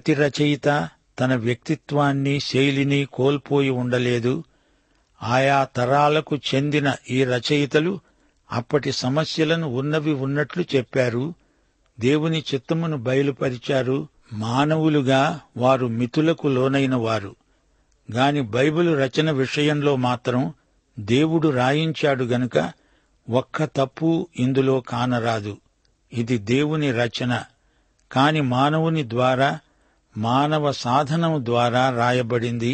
ప్రతి రచయిత తన వ్యక్తిత్వాన్ని శైలిని కోల్పోయి ఉండలేదు ఆయా తరాలకు చెందిన ఈ రచయితలు అప్పటి సమస్యలను ఉన్నవి ఉన్నట్లు చెప్పారు దేవుని చిత్తమును బయలుపరిచారు మానవులుగా వారు మితులకు లోనైన వారు గాని బైబిలు రచన విషయంలో మాత్రం దేవుడు రాయించాడు గనుక ఒక్క తప్పు ఇందులో కానరాదు ఇది దేవుని రచన కాని మానవుని ద్వారా మానవ సాధనం ద్వారా రాయబడింది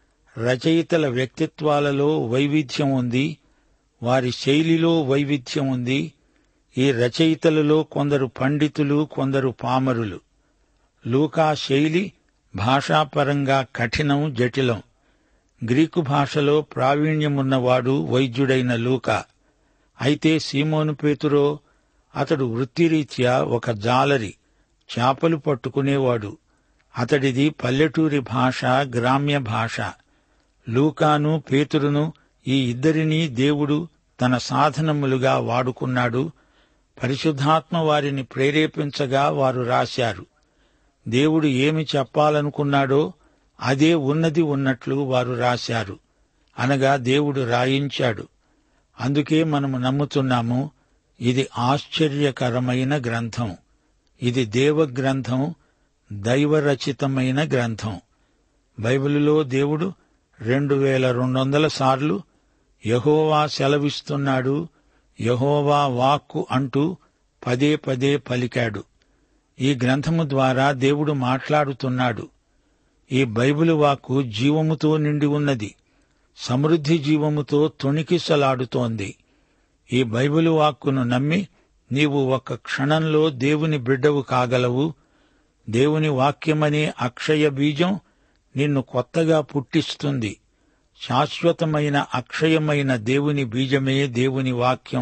రచయితల వ్యక్తిత్వాలలో వైవిధ్యం ఉంది వారి శైలిలో వైవిధ్యం ఉంది ఈ రచయితలలో కొందరు పండితులు కొందరు పామరులు లూకా శైలి భాషాపరంగా కఠినం జటిలం గ్రీకు భాషలో ప్రావీణ్యమున్నవాడు వైద్యుడైన లూకా అయితే సీమోను పేతురో అతడు వృత్తిరీత్యా ఒక జాలరి చేపలు పట్టుకునేవాడు అతడిది పల్లెటూరి భాష గ్రామ్య భాష లూకాను పేతురును ఈ ఇద్దరినీ దేవుడు తన సాధనములుగా వాడుకున్నాడు పరిశుద్ధాత్మ వారిని ప్రేరేపించగా వారు రాశారు దేవుడు ఏమి చెప్పాలనుకున్నాడో అదే ఉన్నది ఉన్నట్లు వారు రాశారు అనగా దేవుడు రాయించాడు అందుకే మనము నమ్ముతున్నాము ఇది ఆశ్చర్యకరమైన గ్రంథం ఇది దేవ గ్రంథం దైవరచితమైన గ్రంథం బైబిలులో దేవుడు రెండు వేల రెండు వందల సార్లు యహోవా సెలవిస్తున్నాడు యహోవా వాక్కు అంటూ పదే పదే పలికాడు ఈ గ్రంథము ద్వారా దేవుడు మాట్లాడుతున్నాడు ఈ బైబిలు వాక్కు జీవముతో నిండి ఉన్నది సమృద్ధి జీవముతో తొణికిసలాడుతోంది ఈ బైబిలు వాక్కును నమ్మి నీవు ఒక్క క్షణంలో దేవుని బిడ్డవు కాగలవు దేవుని వాక్యమనే అక్షయ బీజం నిన్ను కొత్తగా పుట్టిస్తుంది శాశ్వతమైన అక్షయమైన దేవుని బీజమే దేవుని వాక్యం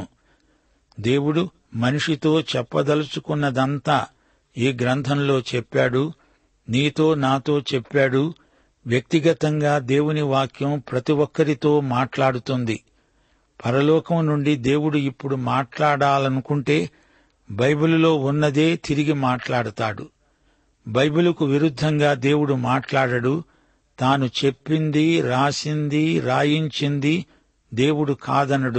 దేవుడు మనిషితో చెప్పదలుచుకున్నదంతా ఈ గ్రంథంలో చెప్పాడు నీతో నాతో చెప్పాడు వ్యక్తిగతంగా దేవుని వాక్యం ప్రతి ఒక్కరితో మాట్లాడుతుంది పరలోకం నుండి దేవుడు ఇప్పుడు మాట్లాడాలనుకుంటే బైబిలులో ఉన్నదే తిరిగి మాట్లాడతాడు బైబిలుకు విరుద్ధంగా దేవుడు మాట్లాడడు తాను చెప్పింది రాసింది రాయించింది దేవుడు కాదనడు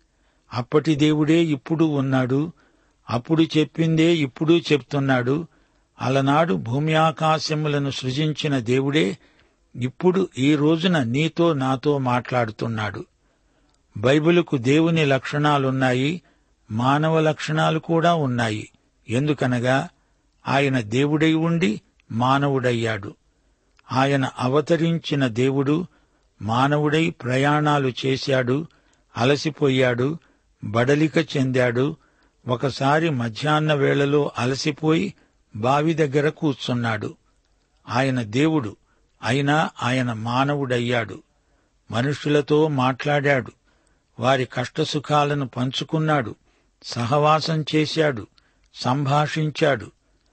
అప్పటి దేవుడే ఇప్పుడు ఉన్నాడు అప్పుడు చెప్పిందే ఇప్పుడు చెప్తున్నాడు అలనాడు భూమి ఆకాశములను సృజించిన దేవుడే ఇప్పుడు ఈ రోజున నీతో నాతో మాట్లాడుతున్నాడు బైబిలుకు దేవుని లక్షణాలున్నాయి మానవ లక్షణాలు కూడా ఉన్నాయి ఎందుకనగా ఆయన దేవుడై ఉండి మానవుడయ్యాడు ఆయన అవతరించిన దేవుడు మానవుడై ప్రయాణాలు చేశాడు అలసిపోయాడు బడలిక చెందాడు ఒకసారి మధ్యాహ్న వేళలో అలసిపోయి బావి దగ్గర కూర్చున్నాడు ఆయన దేవుడు అయినా ఆయన మానవుడయ్యాడు మనుషులతో మాట్లాడాడు వారి కష్టసుఖాలను పంచుకున్నాడు సహవాసం చేశాడు సంభాషించాడు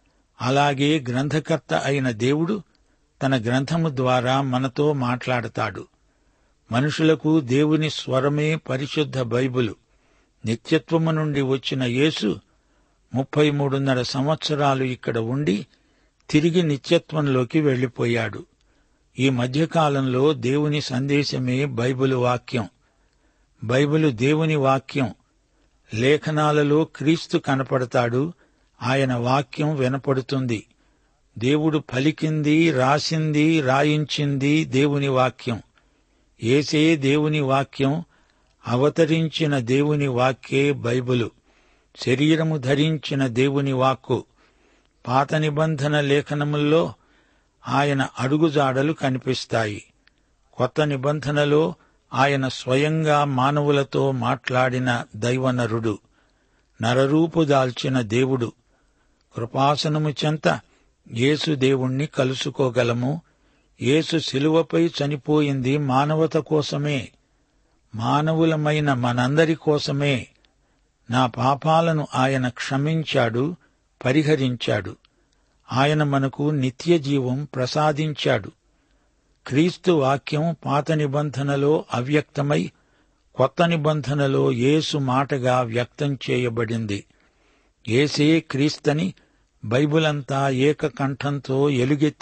అలాగే గ్రంథకర్త అయిన దేవుడు తన గ్రంథము ద్వారా మనతో మాట్లాడతాడు మనుషులకు దేవుని స్వరమే పరిశుద్ధ బైబిలు నిత్యత్వము నుండి వచ్చిన యేసు ముప్పై మూడున్నర సంవత్సరాలు ఇక్కడ ఉండి తిరిగి నిత్యత్వంలోకి వెళ్లిపోయాడు ఈ మధ్యకాలంలో దేవుని సందేశమే బైబిలు వాక్యం బైబిలు దేవుని వాక్యం లేఖనాలలో క్రీస్తు కనపడతాడు ఆయన వాక్యం వినపడుతుంది దేవుడు పలికింది రాసింది రాయించింది దేవుని వాక్యం ఏసే దేవుని వాక్యం అవతరించిన దేవుని వాక్యే బైబిలు శరీరము ధరించిన దేవుని వాక్కు పాత నిబంధన లేఖనముల్లో ఆయన అడుగుజాడలు కనిపిస్తాయి కొత్త నిబంధనలో ఆయన స్వయంగా మానవులతో మాట్లాడిన దైవనరుడు నరరూపు దాల్చిన దేవుడు కృపాసనము చెంత యేసు దేవుణ్ణి కలుసుకోగలము యేసు శిలువపై చనిపోయింది మానవత కోసమే మానవులమైన మనందరి కోసమే నా పాపాలను ఆయన క్షమించాడు పరిహరించాడు ఆయన మనకు నిత్య జీవం ప్రసాదించాడు క్రీస్తు వాక్యం పాత నిబంధనలో అవ్యక్తమై కొత్త నిబంధనలో యేసు మాటగా వ్యక్తం చేయబడింది ఏసే క్రీస్తని బైబిలంతా ఏకకంఠంతో ఎలుగెత్తి